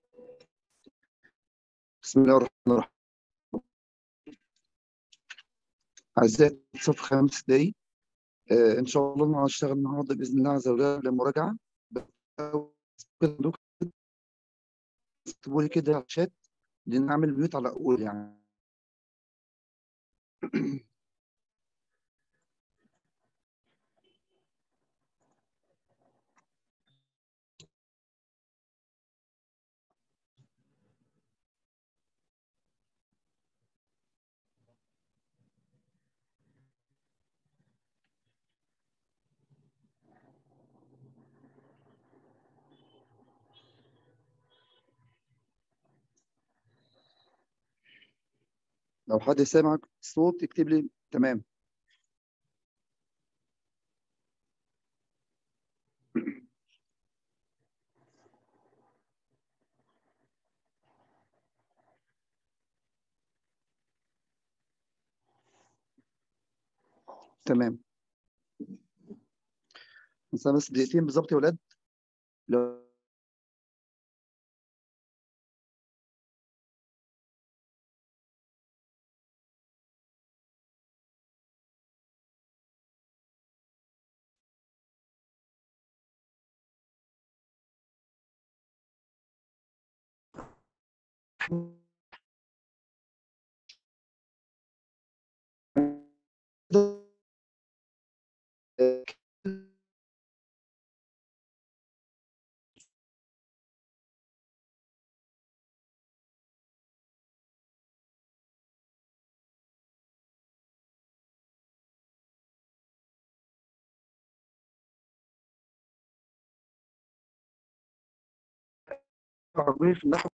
بسم الله الرحمن الرحيم أعزائي صف خمس دقايق آه إن شاء الله هنشتغل النهارده بإذن الله عز وجل لمراجعة اكتبوا لي كده على الشات نعمل ميوت على أول يعني لو حد سامعك صوت يكتب لي تمام تمام بس بس دقيقتين بالظبط يا ولاد لو عربية في النحو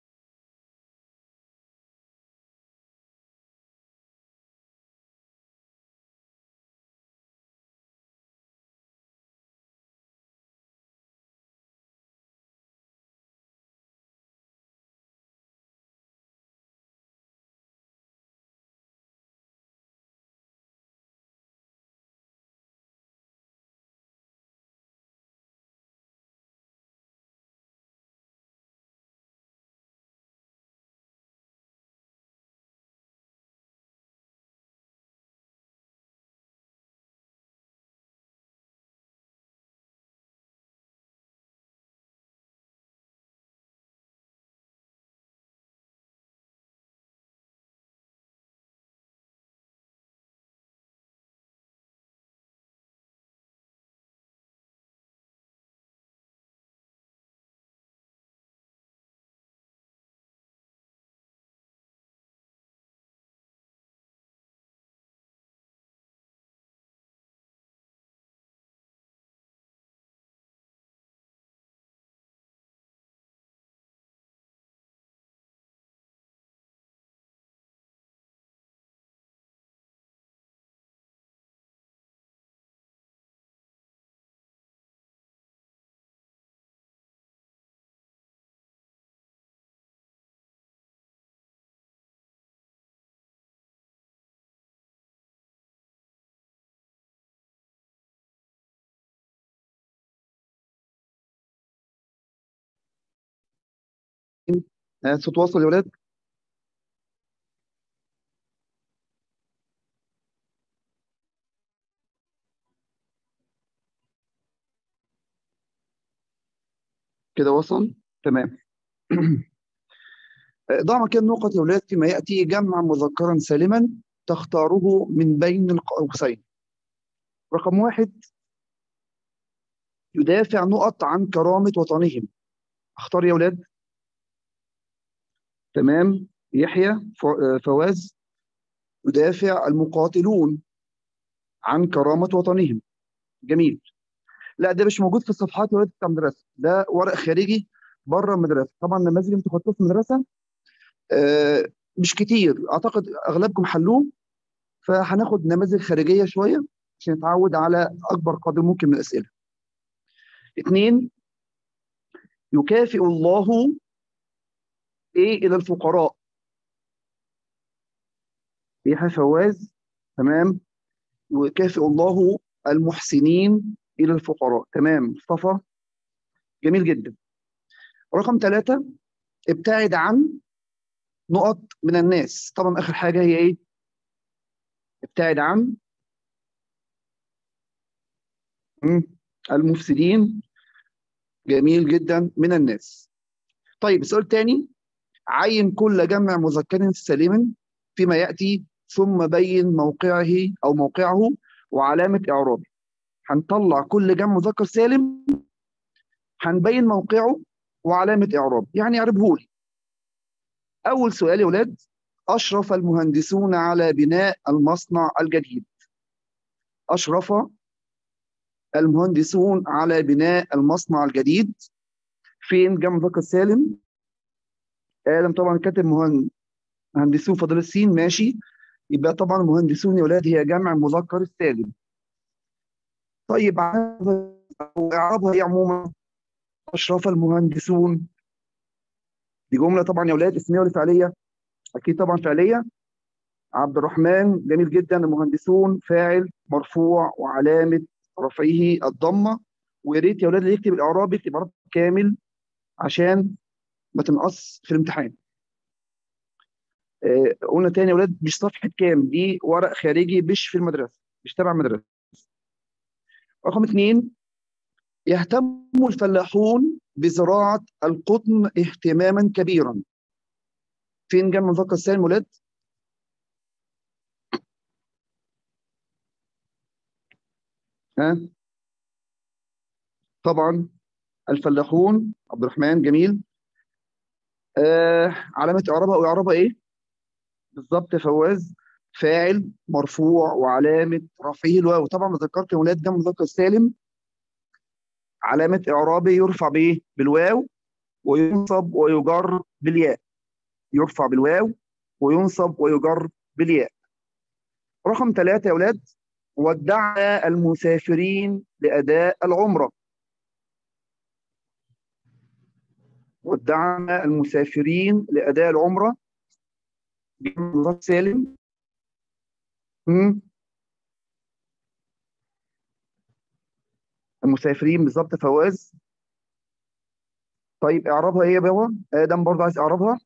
آه، صوت واصل يا ولاد كده وصل تمام ضع مكان نقط يا ولاد فيما يأتي جمع مذكرا سالما تختاره من بين القوسين رقم واحد يدافع نقط عن كرامة وطنهم اختار يا ولاد تمام يحيى ف- فواز يدافع المقاتلون عن كرامة وطنهم جميل لا ده مش موجود في الصفحات يا ولاد بتاع المدرسة ده ورق خارجي بره المدرسة طبعا النماذج اللي انتوا خدتوها في المدرسة آه، مش كتير اعتقد اغلبكم حلوه فهناخد نماذج خارجيه شويه عشان نتعود على اكبر قدر ممكن من الاسئله. اثنين يكافئ الله ايه الى الفقراء. يحيى فواز تمام يكافئ الله المحسنين الى الفقراء تمام مصطفى جميل جدا. رقم ثلاثة ابتعد عن نقط من الناس طبعا اخر حاجه هي ايه ابتعد عن مم. المفسدين جميل جدا من الناس طيب السؤال الثاني عين كل جمع مذكر سالم فيما ياتي ثم بين موقعه او موقعه وعلامه اعرابه هنطلع كل جمع مذكر سالم هنبين موقعه وعلامه اعرابه يعني اعربه لي اول سؤال يا ولاد اشرف المهندسون على بناء المصنع الجديد اشرف المهندسون على بناء المصنع الجديد فين جمع مذكر سالم ادم طبعا كاتب مهن- مهندسون فاضل السين ماشي يبقى طبعا مهندسون يا ولاد هي جمع مذكر السالم طيب عربها او اعرابها ايه عموما اشرف المهندسون دي جمله طبعا يا ولاد اسميه ولا فعليه اكيد طبعا فعليه عبد الرحمن جميل جدا المهندسون فاعل مرفوع وعلامه رفعه الضمه ويا ريت يا ولاد اللي يكتب الاعراب يكتب اعراب كامل عشان ما تنقص في الامتحان آه، قلنا تاني يا ولاد مش صفحه كام دي ورق خارجي مش في المدرسه مش تبع المدرسه رقم اثنين يهتم الفلاحون بزراعه القطن اهتماما كبيرا فين جمع مذكر سالم ولاد ها طبعا الفلاحون عبد الرحمن جميل آه علامة إعرابها أو إعرابها إيه؟ بالظبط يا فواز فاعل مرفوع وعلامة رفعه الواو طبعا ذكرت يا ولاد جمع مذكر سالم علامة إعرابه يرفع بإيه؟ بالواو وينصب ويجر بالياء يرفع بالواو وينصب ويجر بالياء رقم ثلاثة يا ولاد ودعنا المسافرين لأداء العمرة ودعنا المسافرين لأداء العمرة جمع سالم مم. المسافرين بالظبط فواز طيب اعرابها ايه يا بابا ادم برضه عايز اعرابها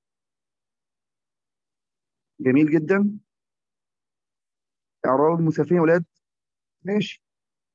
جميل جدا اعراب المسافرين يا ولاد ماشي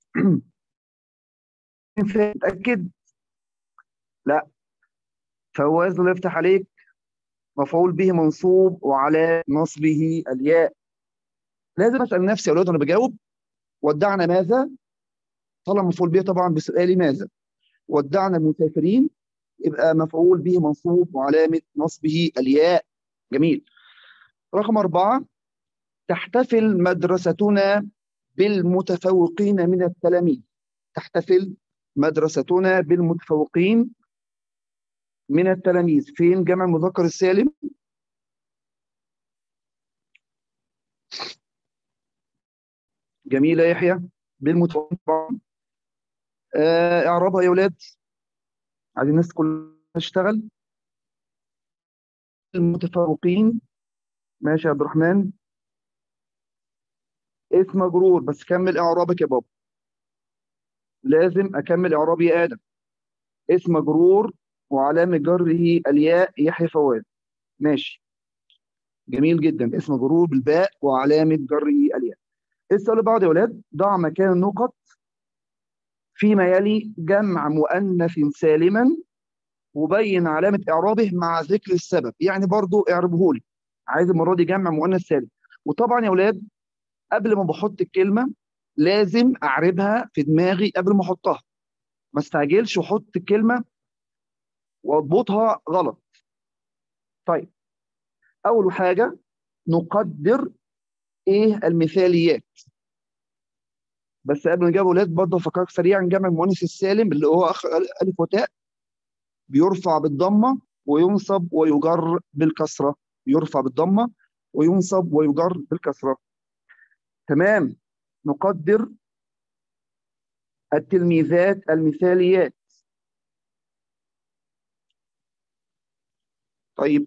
متاكد لا فواز الله يفتح عليك مفعول به منصوب وعلى نصبه الياء لازم اسال نفسي يا اولاد وانا بجاوب ودعنا ماذا طالما مفعول به طبعا بسؤالي ماذا ودعنا المسافرين يبقى مفعول به منصوب وعلامه نصبه الياء جميل رقم أربعة تحتفل مدرستنا بالمتفوقين من التلاميذ تحتفل مدرستنا بالمتفوقين من التلاميذ فين جمع المذكر السالم جميلة يحيى بالمتفوقين طبعا آه اعرابها يا ولاد عايزين الناس كلها تشتغل المتفوقين ماشي يا عبد الرحمن اسم مجرور بس كمل اعرابك يا بابا لازم اكمل اعرابي يا ادم اسم مجرور وعلامة جره الياء يحيى فواز ماشي جميل جدا اسم مجرور بالباء وعلامة جره الياء السؤال اللي بعده يا ولاد ضع مكان النقط فيما يلي جمع مؤنث سالما وبين علامة إعرابه مع ذكر السبب يعني برضو اعربه لي عايز المرة دي جمع مؤنث سالم وطبعا يا ولاد قبل ما بحط الكلمة لازم أعربها في دماغي قبل ما أحطها ما استعجلش واحط الكلمة واضبطها غلط طيب أول حاجة نقدر إيه المثاليات بس قبل ما نجاوب ولاد برضه افكرك سريعا جمع المؤنث السالم اللي هو اخر الف وتاء بيرفع بالضمه وينصب ويجر بالكسره يرفع بالضمه وينصب ويجر بالكسره تمام نقدر التلميذات المثاليات طيب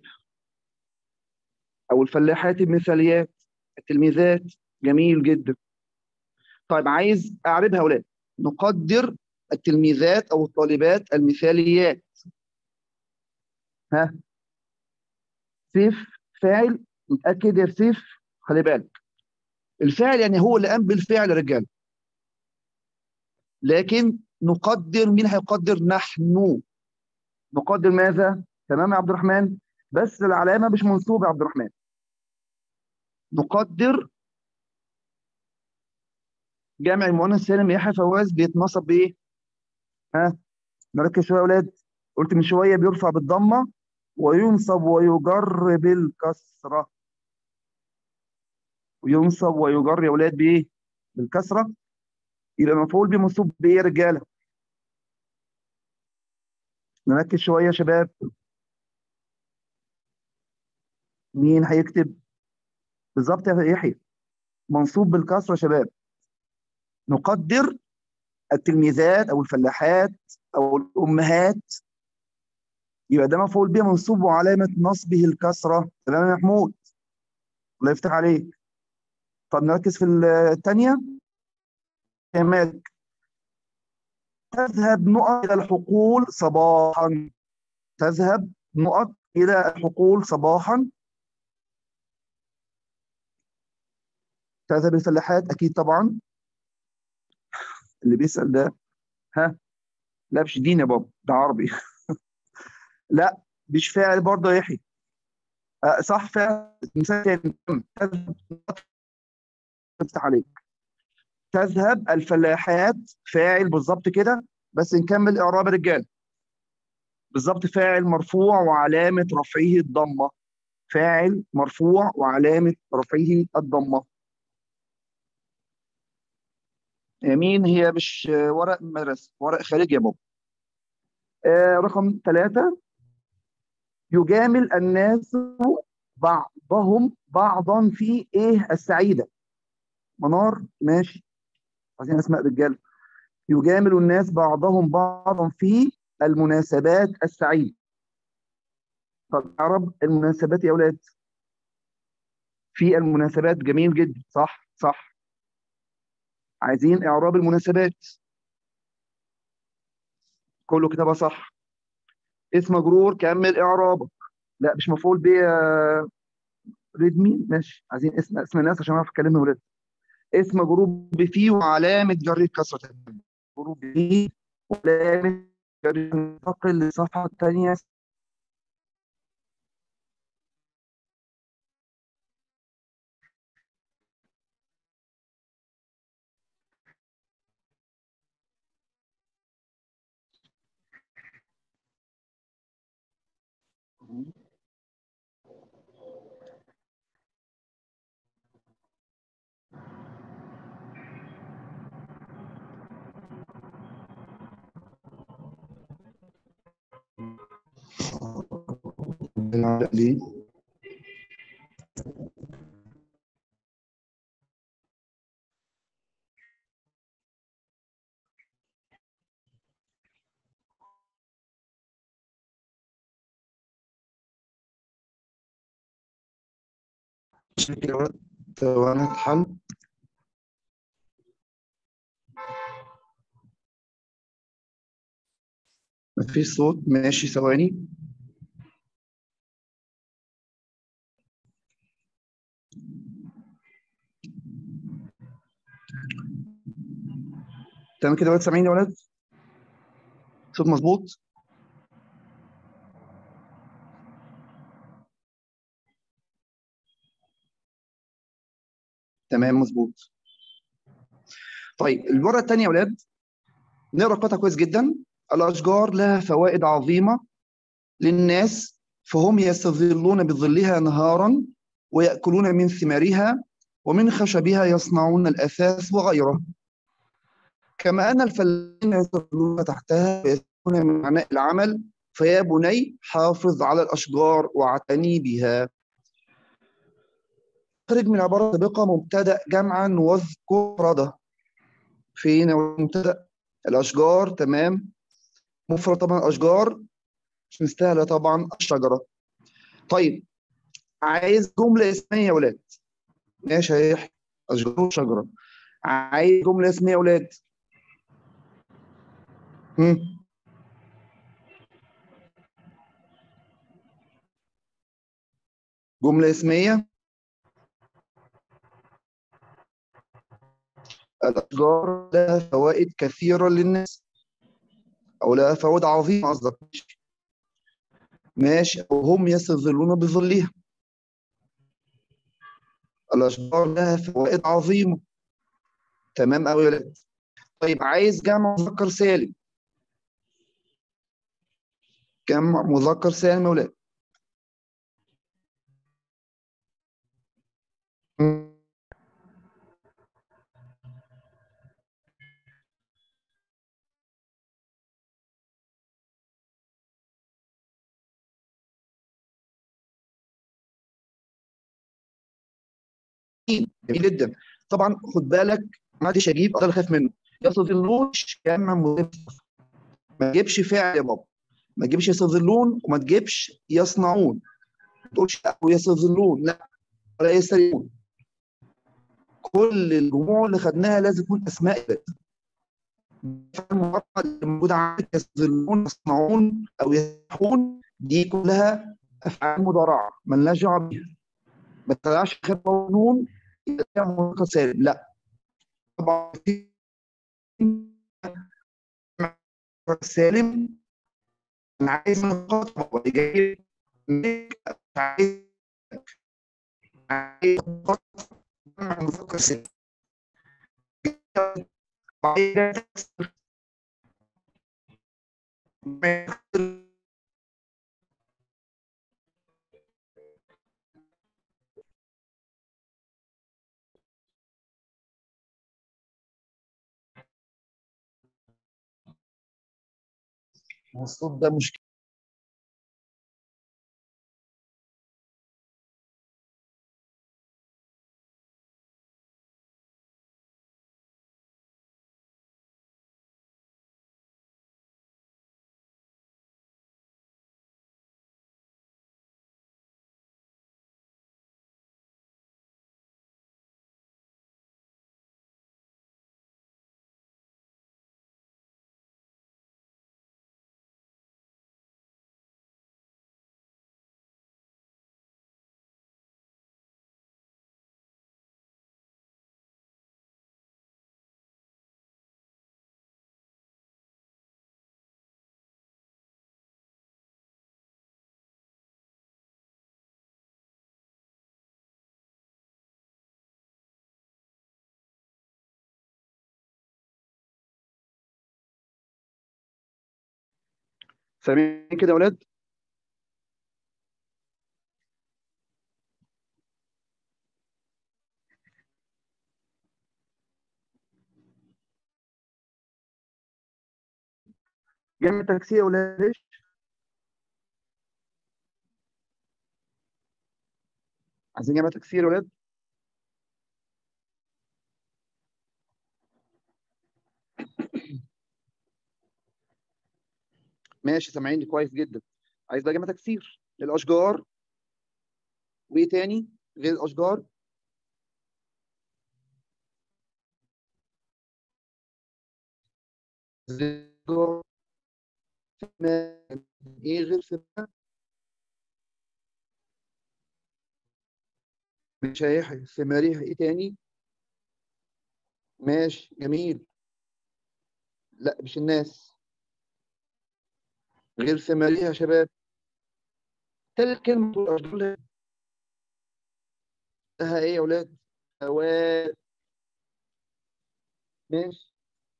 او الفلاحات المثاليات التلميذات جميل جدا طيب عايز اعربها يا اولاد نقدر التلميذات او الطالبات المثاليات ها سيف فاعل متاكد يا سيف خلي بالك الفاعل يعني هو اللي قام بالفعل يا رجال لكن نقدر مين هيقدر نحن نقدر ماذا تمام يا عبد الرحمن بس العلامه مش منصوبه يا عبد الرحمن نقدر جامع المؤنث سالم يحيى فواز بيتنصب بايه ها نركز شويه يا اولاد قلت من شويه بيرفع بالضمه وينصب ويجر بالكسره وينصب ويجر يا اولاد بايه بالكسره يبقى مفعول به منصوب بايه يا رجاله نركز شويه يا شباب مين هيكتب بالظبط يا يحيى منصوب بالكسره يا شباب نقدر التلميذات او الفلاحات او الامهات يبقى ده مفعول به منصوب وعلامه نصبه الكسره تمام يا محمود الله يفتح عليك طب نركز في الثانيه يا مالك تذهب نقط الى الحقول صباحا تذهب نقط الى الحقول صباحا تذهب الفلاحات اكيد طبعا اللي بيسال ده ها لا مش دين يا بابا ده عربي لا مش فاعل برضه يا يحيى آه صح فعل مثال تاني تذهب افتح عليك تذهب الفلاحات فاعل بالظبط كده بس نكمل اعراب الرجال بالظبط فاعل مرفوع وعلامه رفعه الضمه فاعل مرفوع وعلامه رفعه الضمه يمين هي مش ورق مدرسه ورق خارجي يا بابا آه رقم ثلاثة يجامل الناس بعضهم بعضا في ايه السعيده منار ماشي عايزين اسماء رجاله يجامل الناس بعضهم بعضا في المناسبات السعيده طب عرب المناسبات يا اولاد في المناسبات جميل جدا صح صح عايزين اعراب المناسبات كله كتابه صح اسم مجرور كمل اعرابك لا مش مفعول به ريدمي ماشي عايزين اسم اسم الناس عشان اعرف اكلمهم ولاد اسم مجرور بفيه وعلامه جر كسره مجرور بفيه وعلامه جر انتقل للصفحه الثانيه ليه توانت حل مفيش صوت ماشي ثواني تمام كده يا ولاد سامعين يا ولاد صوت مظبوط تمام مظبوط طيب المره الثانيه يا ولاد نقرا قطعه كويس جدا الاشجار لها فوائد عظيمه للناس فهم يستظلون بظلها نهارا وياكلون من ثمارها ومن خشبها يصنعون الاثاث وغيره كما ان الفلاحين يستظلون تحتها ويستفيدون من عناء العمل فيا بني حافظ على الاشجار واعتني بها خرج من العباره السابقه مبتدا جمعا واذكر مفرده فين المبتدا الاشجار تمام مفرد طبعا اشجار مش مستاهله طبعا الشجره طيب عايز جمله اسميه يا ولاد ماشي يا يحيى اشجار وشجره عايز جمله اسميه يا ولاد هم جملة اسمية الأشجار لها فوائد كثيرة للناس أو لها فوائد عظيمة قصدك ماشي وهم يستظلون بظلها الأشجار لها فوائد عظيمة تمام أوي يا ولاد طيب عايز جمع مذكر سالم جمع مذكر سالم يا ولاد جميل جدا طبعا خد بالك ما عادش اجيب ده خايف منه يستظلونش جمع مذكر ما تجيبش فعل يا بابا ما تجيبش يستظلون وما تجيبش يصنعون ما تقولش يستظلون لا ولا يستريون كل الجموع اللي خدناها لازم تكون اسماء بس اللي موجوده عندك يستظلون يصنعون او يسحون دي كلها افعال مضارعه مالناش دعوه بيها ما تطلعش خير نون مذكر سالم لا طبعا سالم انا عايز نقاط جاي عايز عايز مذكر سالم الصوت ده مشكلة سامعين كده يا ولاد؟ جمع تاكسي يا ولاد ليش؟ عايزين جمع تاكسي يا ولاد؟ ماشي سامعيني كويس جدا عايز بقى جمع تكسير للاشجار وايه تاني غير الاشجار زجاج ايه غير سماء مشايح ثماريها ايه تاني ماشي جميل لا مش الناس غير ثماريها يا شباب تالت كلمة الأشجار لها إيه يا أولاد؟ فوائد ماشي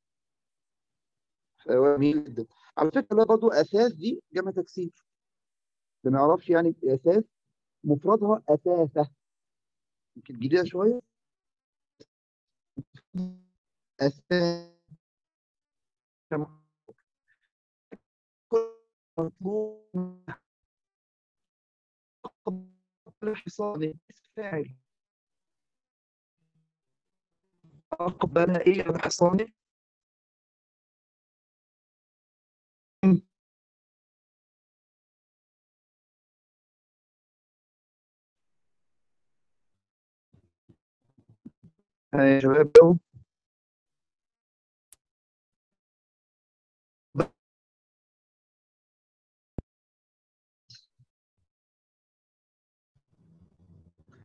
فوائد جميل جدا على فكرة لا برضه أساس دي جمع تكسير ما نعرفش يعني أساس مفردها أساسة يمكن جديدة شوية أساس مطلوب قبل حصانه فاعل أقبل إيه على حصانه يا شباب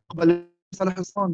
أقبل على حصان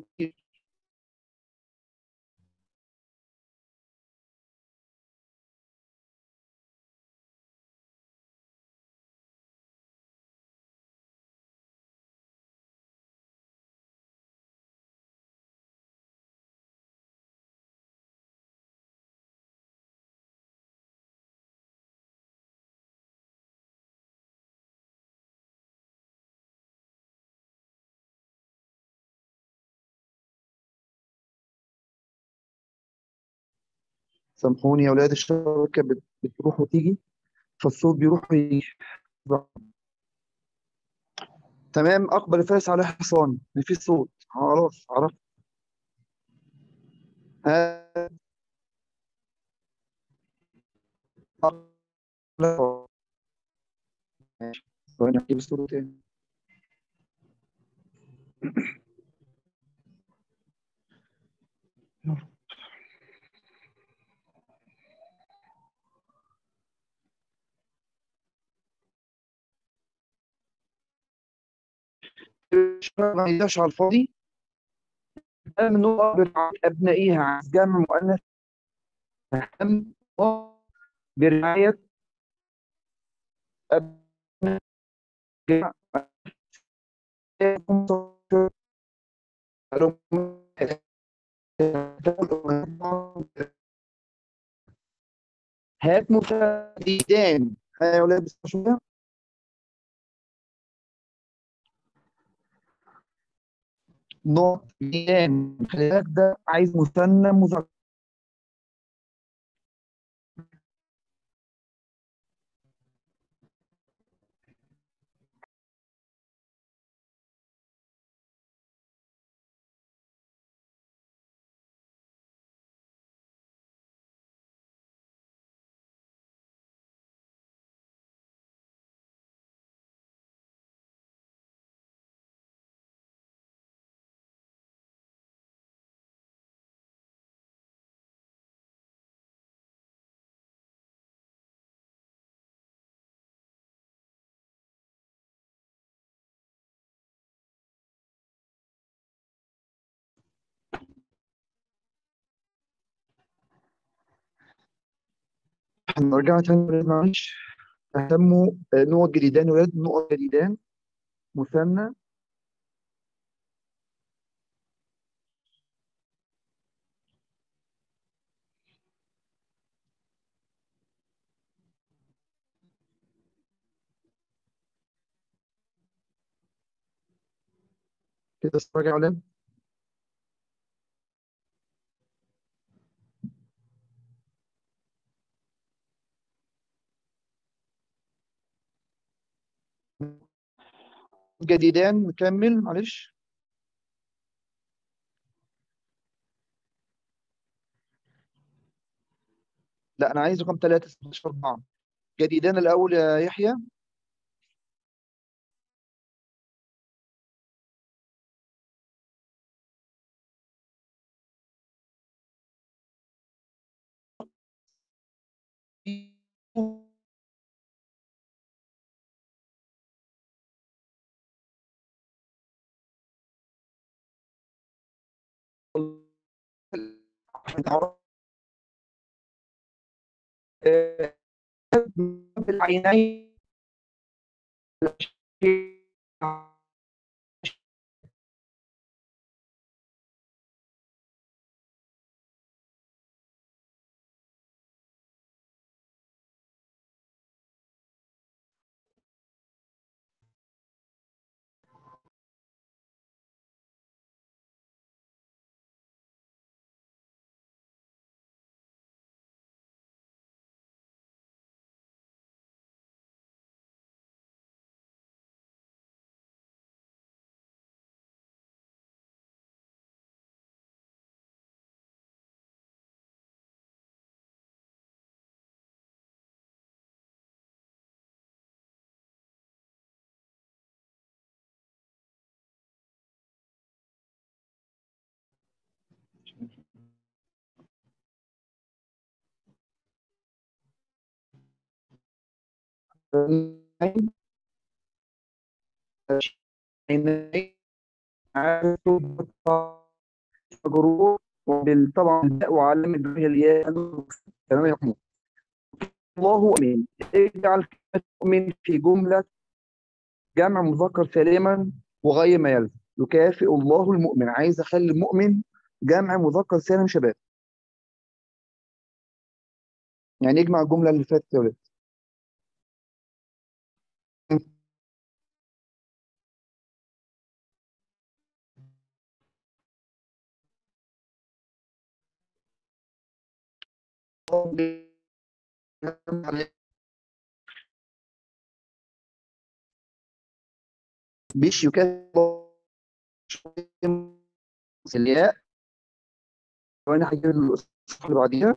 سامحوني يا أولاد الشبكة بت- بتروح وتيجي فالصوت بيروح ويجي تمام أقبل الفارس على حصان مفيش صوت خلاص عرفت ها لا ماشي ثواني أجيب الصورة تاني ما يداش على الفاضي ده من نوع برعاية أبنائها عن جمع مؤنث أهم برعاية أبناء جمع هات مفردان ها يا ولاد اسمعوا شوية نقط ميدان خلي بالك ده عايز مثنى مذكر هنرجع تاني يا ولاد معلش اهتموا آه، نقط جديدان يا ولاد نقط جديدان مثنى كده استرجع يا ولاد جديدان نكمل معلش لا انا عايز رقم 3 16 4 جديدان الاول يا يحيى بالعينين عينين مجرور وطبعا الباء وعلامة جره الياء تمام يا محمود الله امين اجعل كلمة مؤمن في جملة جمع مذكر سالما وغير ما يلزم يكافئ الله المؤمن عايز اخلي المؤمن جمع مذكر سالم شباب يعني اجمع الجملة اللي فاتت يا ولاد بيش يكافئ الياء وانا هجيب الصفحة اللي بعديها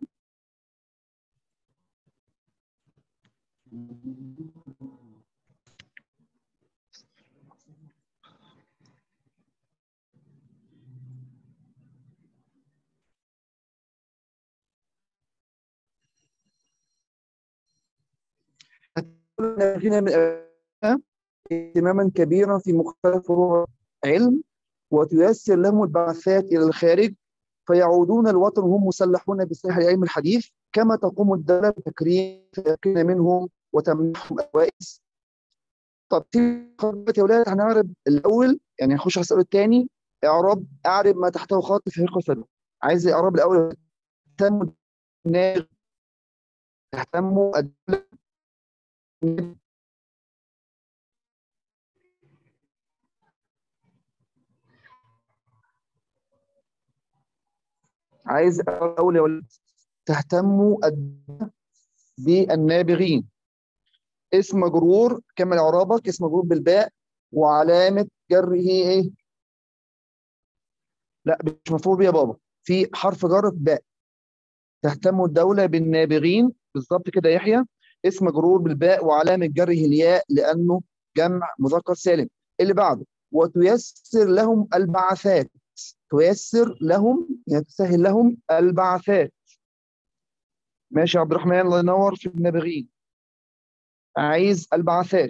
فينا من اهتماما كبيرا في مختلف فروع علم وتيسر لهم البعثات الى الخارج فيعودون الوطن وهم مسلحون بسلاح علم الحديث كما تقوم الدوله بتكريم فيكون منهم وتمنحهم الجوائز طب يا ولاد هنعرب الاول يعني هنخش على السؤال الثاني اعراب اعرب ما تحته خط في حقه سلوى عايز اعراب الاول تهتموا تهتموا عايز اقول يا ولد تهتموا بالنابغين اسم مجرور كمل اعرابك اسم مجرور بالباء وعلامه جره ايه؟ لا مش مفعول بيه يا بابا في حرف جر باء تهتم الدوله بالنابغين بالظبط كده يحيى اسم مجرور بالباء وعلامه جره الياء لانه جمع مذكر سالم اللي بعده وتيسر لهم البعثات تيسر لهم يعني تسهل لهم البعثات ماشي يا عبد الرحمن الله ينور في النابغين عايز البعثات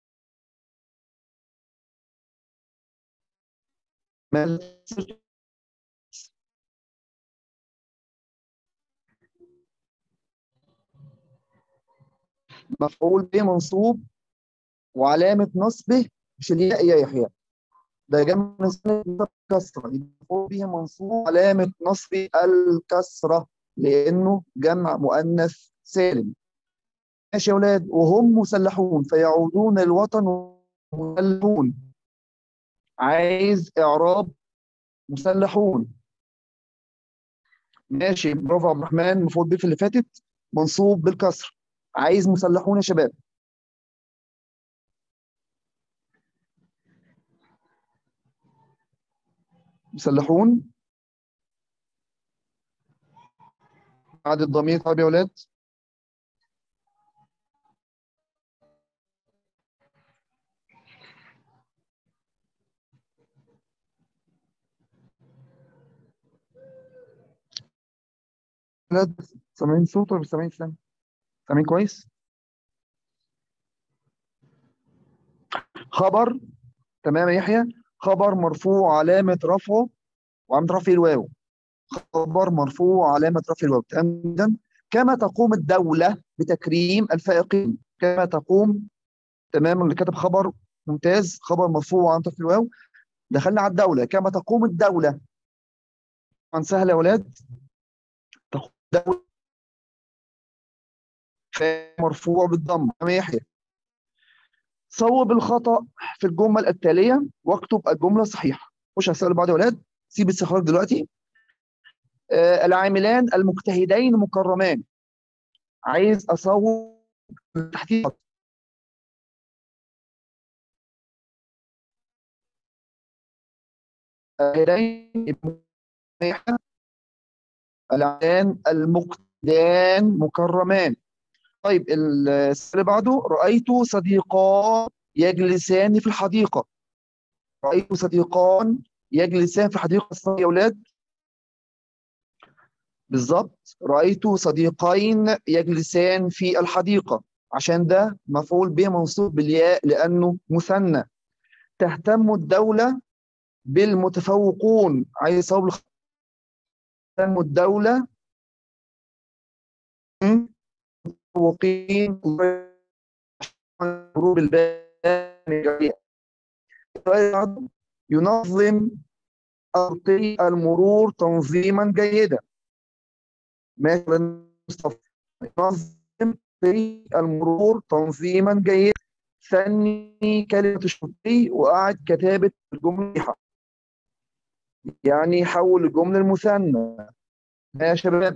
مفعول به منصوب وعلامة نصبه مش الياء يا يحيى ده جمع كسرة مفعول به منصوب علامة نصبه الكسرة لأنه جمع مؤنث سالم ماشي يا أولاد وهم مسلحون فيعودون الوطن مسلحون عايز إعراب مسلحون ماشي برافو عبد الرحمن مفعول به في اللي فاتت منصوب بالكسر عايز مسلحون يا شباب مسلحون بعد الضمير طيب يا ولاد ولاد سامعين صوت ولا مش سامعين سامع سامعين كويس خبر تمام يا يحيى خبر مرفوع علامة رفعه وعلامة رفع الواو خبر مرفوع علامة رفع الواو تمام كما تقوم الدولة بتكريم الفائقين كما تقوم تمام اللي كتب خبر ممتاز خبر مرفوع علامة رفع الواو دخلنا على الدولة كما تقوم الدولة طبعا سهل يا اولاد تقوم الدولة مرفوع بالضم تمام يحيى صوب الخطأ في الجمل التالية واكتب الجملة الصحيحة خش على السؤال اللي بعده يا ولاد سيب الاستخراج دلوقتي آه العاملان المجتهدين مكرمان عايز اصوب تحتيه خط العاملان المجتهدان مكرمان طيب السؤال اللي بعده رأيت صديقان يجلسان في الحديقة رأيت صديقان يجلسان في حديقة يا أولاد بالظبط رأيت صديقين يجلسان في الحديقة عشان ده مفعول به منصوب بالياء لأنه مثنى تهتم الدولة بالمتفوقون عايز صواب الدولة متفوقين غروب ينظم طريق المرور تنظيما جيدا مثلا ينظم طريق المرور تنظيما جيدا ثني كلمة الشرطي وقعد كتابة الجملة يعني حول الجملة المثنى يا شباب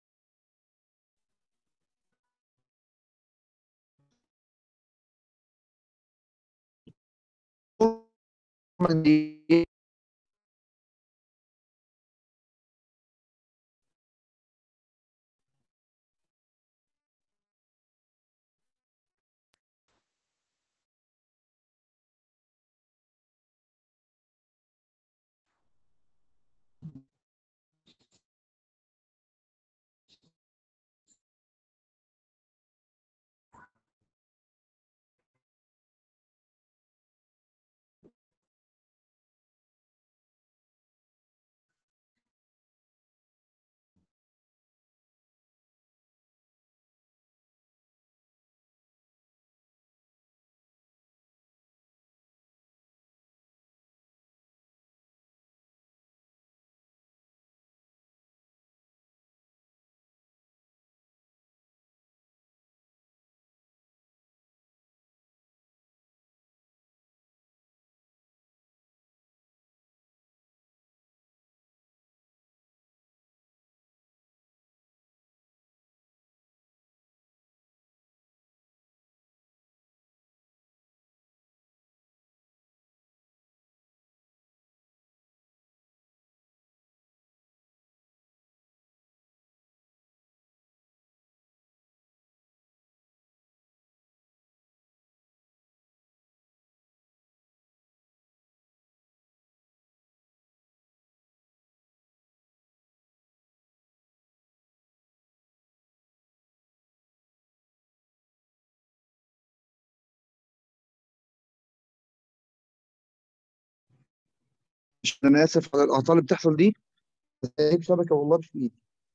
مش انا اسف على الاعطال اللي بتحصل دي بس هي شبكه والله مش بايدي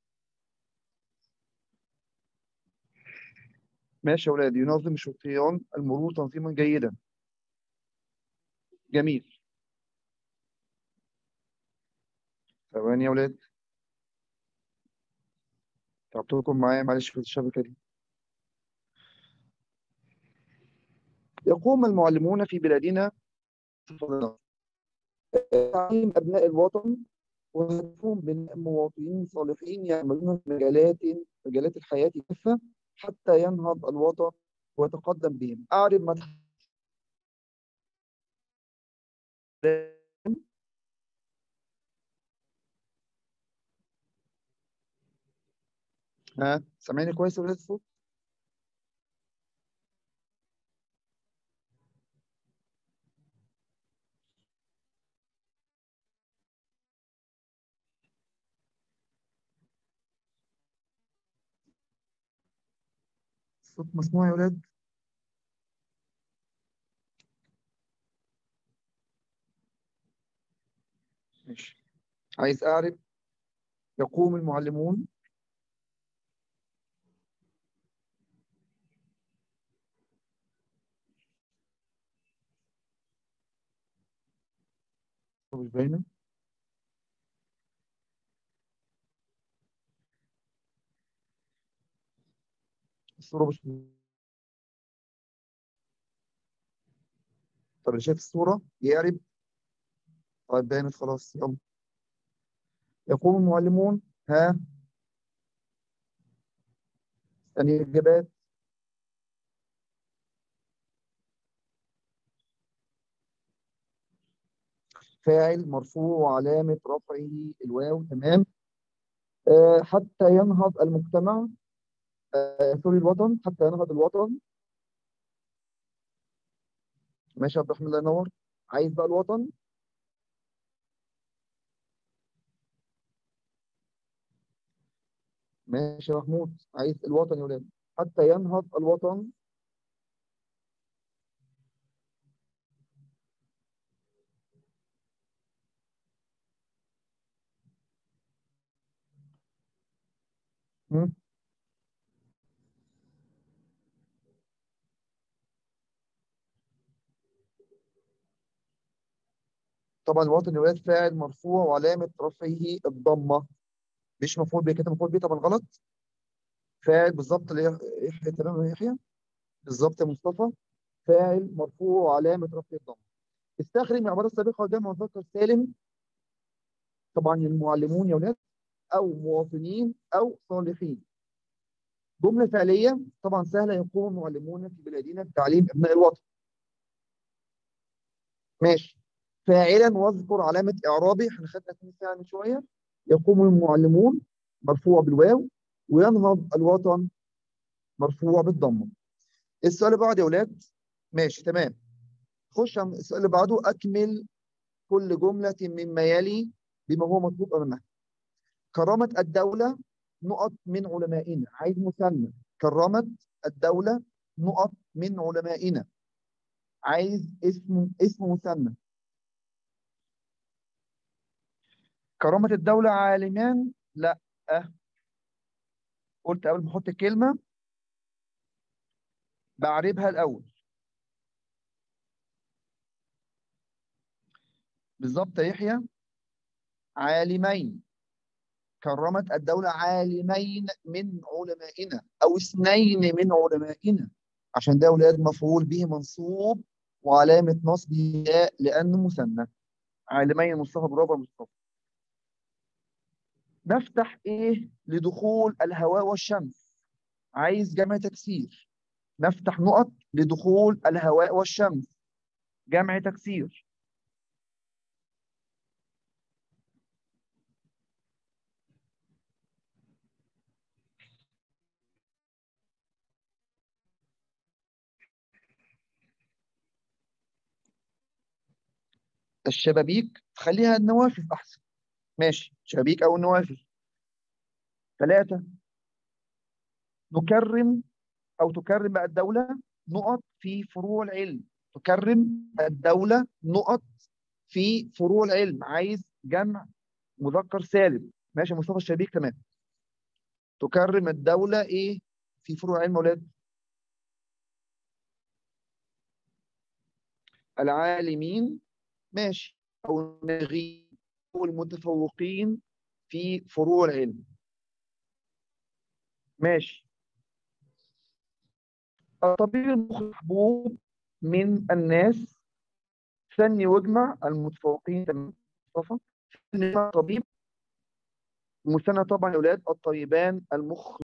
ماشي يا ولاد ينظم الشرطيان المرور تنظيما جيدا جميل ثواني يا ولاد تعبتكم معايا معلش في الشبكه دي يقوم المعلمون في بلادنا تعليم أبناء الوطن وهدفهم بناء مواطنين صالحين يعملون في مجالات مجالات الحياة كافة حتى ينهض الوطن ويتقدم بهم أعرف ما ها سامعني كويس ولا الصوت؟ الصوت مسموع يا ولاد ماشي عايز أعرف يقوم المعلمون مش باينة الصورة مش طب اللي شايف الصورة يعرف طيب بانت خلاص يلا يقوم المعلمون ها ثاني الإجابات فاعل مرفوع وعلامة رفعه الواو تمام آه حتى ينهض المجتمع آه سوري الوطن حتى ينهض الوطن ماشي يا عبد الرحمن الله ينور عايز بقى الوطن ماشي يا محمود عايز الوطن يا ولاد حتى ينهض الوطن مم. طبعا الوطن الولاد فاعل مرفوع وعلامة رفعه الضمة مش مفعول به كده مفعول به طبعا غلط فاعل بالظبط اللي هي يحيى تمام يا يحيى بالظبط يا مصطفى فاعل مرفوع وعلامة رفعه الضمة استخرج من العبارة السابقة جمع مذكر سالم طبعا المعلمون يا ولاد أو مواطنين أو صالحين جملة فعلية طبعا سهلة يقوم المعلمون في بلادنا بتعليم أبناء الوطن ماشي فاعلا واذكر علامة إعرابي احنا خدنا في ساعة من شوية يقوم المعلمون مرفوع بالواو وينهض الوطن مرفوع بالضمة السؤال اللي بعده يا ولاد ماشي تمام خش على السؤال اللي بعده أكمل كل جملة مما يلي بما هو مطلوب أمامها كرامة الدولة نقط من علمائنا عايز مثنى كرامة الدولة نقط من علمائنا عايز اسم اسم مثنى كرامة الدولة عالمان لا قلت قبل ما احط الكلمة بعربها الأول بالظبط يا يحيى عالمين كرمت الدولة عالمين من علمائنا أو اثنين من علمائنا عشان ده أولاد مفعول به منصوب وعلامة نصبه ياء لأنه مثنى عالمين مصطفى برافو يا مصطفى نفتح إيه لدخول الهواء والشمس عايز جمع تكسير نفتح نقط لدخول الهواء والشمس جمع تكسير الشبابيك خليها النوافذ أحسن ماشي شبابيك أو النوافذ ثلاثة نكرم أو تكرم بقى الدولة نقط في فروع العلم تكرم الدولة نقط في فروع العلم عايز جمع مذكر سالم ماشي يا مصطفى الشبيك تمام تكرم الدولة إيه في فروع علم أولاد العالمين ماشي أو الناغين أو المتفوقين في فروع العلم ماشي الطبيب المحبوب من الناس ثني واجمع المتفوقين تمام مصطفى الطبيب المثنى طبعا يا اولاد الطيبان المخ